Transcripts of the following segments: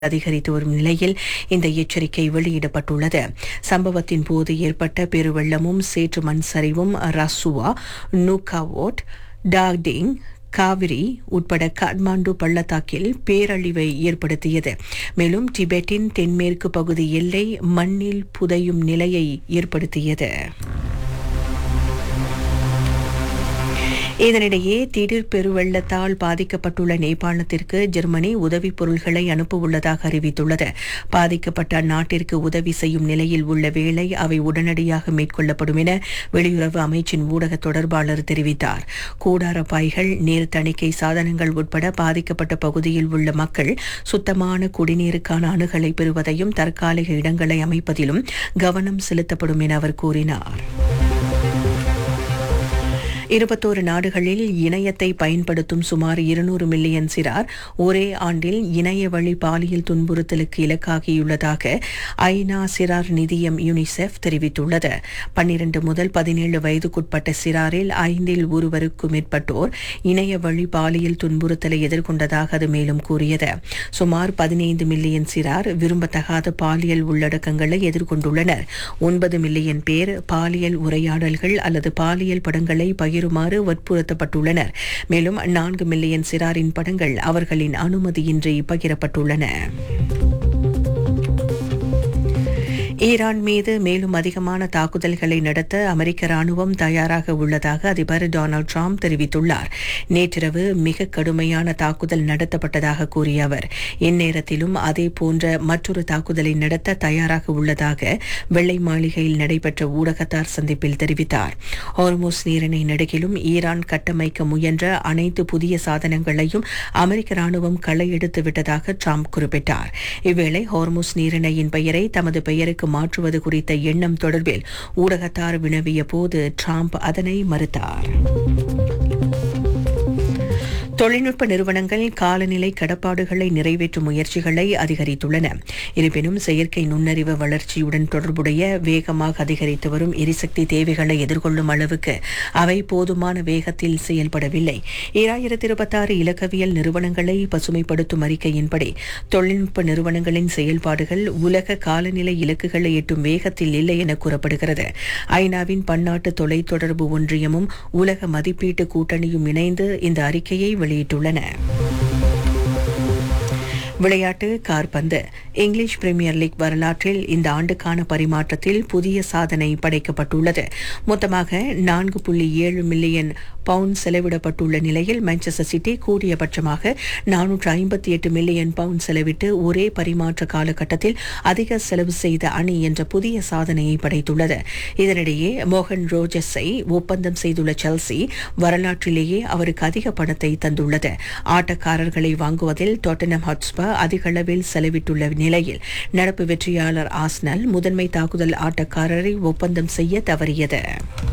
அதிகரித்து வரும் நிலையில் இந்த எச்சரிக்கை வெளியிடப்பட்டுள்ளது சம்பவத்தின் போது ஏற்பட்ட பெருவெள்ளமும் சேற்று மண் சரிவும் ரசுவா நூகாவோட் டாக்டிங் காவிரி உட்பட காட்மாண்டு பள்ளத்தாக்கில் பேரழிவை ஏற்படுத்தியது மேலும் டிபெட்டின் தென்மேற்கு பகுதி எல்லை மண்ணில் புதையும் நிலையை ஏற்படுத்தியது இதனிடையே திடீர் பெருவெள்ளத்தால் பாதிக்கப்பட்டுள்ள நேபாளத்திற்கு ஜெர்மனி உதவிப் பொருள்களை அனுப்ப உள்ளதாக அறிவித்துள்ளது பாதிக்கப்பட்ட அந்நாட்டிற்கு உதவி செய்யும் நிலையில் உள்ள வேளை அவை உடனடியாக மேற்கொள்ளப்படும் என வெளியுறவு அமைச்சின் ஊடக தொடர்பாளர் தெரிவித்தார் கூடார பாய்கள் நீர் தணிக்கை சாதனங்கள் உட்பட பாதிக்கப்பட்ட பகுதியில் உள்ள மக்கள் சுத்தமான குடிநீருக்கான அணுகலை பெறுவதையும் தற்காலிக இடங்களை அமைப்பதிலும் கவனம் செலுத்தப்படும் என அவர் கூறினார் இருபத்தோரு நாடுகளில் இணையத்தை பயன்படுத்தும் சுமார் இருநூறு மில்லியன் சிறார் ஒரே ஆண்டில் இணைய வழி பாலியல் துன்புறுத்தலுக்கு இலக்காகியுள்ளதாக ஐநா சிறார் நிதியம் யுனிசெஃப் தெரிவித்துள்ளது பன்னிரண்டு முதல் பதினேழு வயதுக்குட்பட்ட சிறாரில் ஐந்தில் ஒருவருக்கு மேற்பட்டோர் இணைய வழி பாலியல் துன்புறுத்தலை எதிர்கொண்டதாக அது மேலும் கூறியது சுமார் பதினைந்து மில்லியன் சிறார் விரும்பத்தகாத பாலியல் உள்ளடக்கங்களை எதிர்கொண்டுள்ளனர் ஒன்பது மில்லியன் பேர் பாலியல் உரையாடல்கள் அல்லது பாலியல் படங்களை பகிர் பகிருமாறு வற்புறுத்தப்பட்டுள்ளனர் மேலும் நான்கு மில்லியன் சிறாரின் படங்கள் அவர்களின் அனுமதியின்றி பகிரப்பட்டுள்ளன ஈரான் மீது மேலும் அதிகமான தாக்குதல்களை நடத்த அமெரிக்க ராணுவம் தயாராக உள்ளதாக அதிபர் டொனால்டு டிரம்ப் தெரிவித்துள்ளார் நேற்றிரவு மிக கடுமையான தாக்குதல் நடத்தப்பட்டதாக கூறிய அவர் இந்நேரத்திலும் அதே போன்ற மற்றொரு தாக்குதலை நடத்த தயாராக உள்ளதாக வெள்ளை மாளிகையில் நடைபெற்ற ஊடகத்தார் சந்திப்பில் தெரிவித்தார் ஹோர்மோஸ் நீரிணை நடுகிலும் ஈரான் கட்டமைக்க முயன்ற அனைத்து புதிய சாதனங்களையும் அமெரிக்க ராணுவம் களையெடுத்து விட்டதாக டிரம்ப் குறிப்பிட்டார் இவ்வேளை ஹோர்மோஸ் நீரிணையின் பெயரை தமது பெயருக்கு மாற்றுவது குறித்த எண்ணம் தொடர்பில் ஊடகத்தார் வினவிய போது டிரம்ப் அதனை மறுத்தார் தொழில்நுட்ப நிறுவனங்கள் காலநிலை கடப்பாடுகளை நிறைவேற்றும் முயற்சிகளை அதிகரித்துள்ளன இருப்பினும் செயற்கை நுண்ணறிவு வளர்ச்சியுடன் தொடர்புடைய வேகமாக அதிகரித்து வரும் எரிசக்தி தேவைகளை எதிர்கொள்ளும் அளவுக்கு அவை போதுமான வேகத்தில் செயல்படவில்லை ஈராயிரத்தி இருபத்தாறு இலக்கவியல் நிறுவனங்களை பசுமைப்படுத்தும் அறிக்கையின்படி தொழில்நுட்ப நிறுவனங்களின் செயல்பாடுகள் உலக காலநிலை இலக்குகளை எட்டும் வேகத்தில் இல்லை என கூறப்படுகிறது ஐநாவின் பன்னாட்டு தொலைத்தொடர்பு ஒன்றியமும் உலக மதிப்பீட்டு கூட்டணியும் இணைந்து இந்த அறிக்கையை வெளியிட்டுள்ளன விளையாட்டு கார்பந்து இங்கிலீஷ் பிரீமியர் லீக் வரலாற்றில் இந்த ஆண்டுக்கான பரிமாற்றத்தில் புதிய சாதனை படைக்கப்பட்டுள்ளது மொத்தமாக நான்கு புள்ளி ஏழு மில்லியன் பவுண்ட் செலவிடப்பட்டுள்ள நிலையில் மான்செஸ்டர் சிட்டி கூடியபட்சமாக நானூற்று ஐம்பத்தி எட்டு மில்லியன் பவுண்ட் செலவிட்டு ஒரே பரிமாற்ற காலகட்டத்தில் அதிக செலவு செய்த அணி என்ற புதிய சாதனையை படைத்துள்ளது இதனிடையே மோகன் ரோஜஸை ஒப்பந்தம் செய்துள்ள செல்சி வரலாற்றிலேயே அவருக்கு அதிக பணத்தை தந்துள்ளது ஆட்டக்காரர்களை வாங்குவதில் டொட்டனம் ஹாட்ஸ்பர் அதிக அளவில் செலவிட்டுள்ள நிலையில் நடப்பு வெற்றியாளர் ஆஸ்னல் முதன்மை தாக்குதல் ஆட்டக்காரரை ஒப்பந்தம் செய்ய தவறியது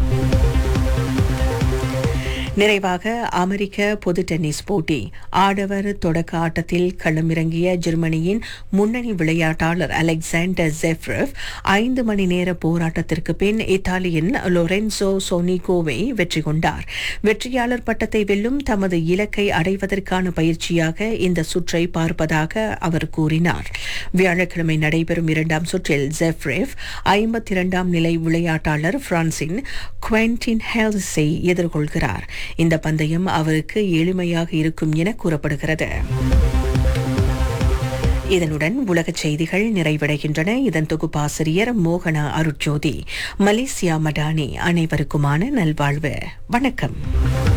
நிறைவாக அமெரிக்க பொது டென்னிஸ் போட்டி ஆடவர் தொடக்க ஆட்டத்தில் களமிறங்கிய ஜெர்மனியின் முன்னணி விளையாட்டாளர் அலெக்சாண்டர் ஜெஃப்ரவ் ஐந்து மணி நேர போராட்டத்திற்கு பின் இத்தாலியின் லொரென்சோ சோனிகோவை வெற்றி கொண்டார் வெற்றியாளர் பட்டத்தை வெல்லும் தமது இலக்கை அடைவதற்கான பயிற்சியாக இந்த சுற்றை பார்ப்பதாக அவர் கூறினார் வியாழக்கிழமை நடைபெறும் இரண்டாம் சுற்றில் ஜெஃப்ரேவ் ஐம்பத்தி இரண்டாம் நிலை விளையாட்டாளர் பிரான்சின் குவென்டின் ஹெல்ஸை எதிர்கொள்கிறார் இந்த பந்தயம் அவருக்கு எளிமையாக இருக்கும் என கூறப்படுகிறது இதனுடன் உலகச் செய்திகள் நிறைவடைகின்றன இதன் தொகுப்பாசிரியர் மோகனா அருட்ஜோதி மலேசியா மடானி அனைவருக்குமான நல்வாழ்வு வணக்கம்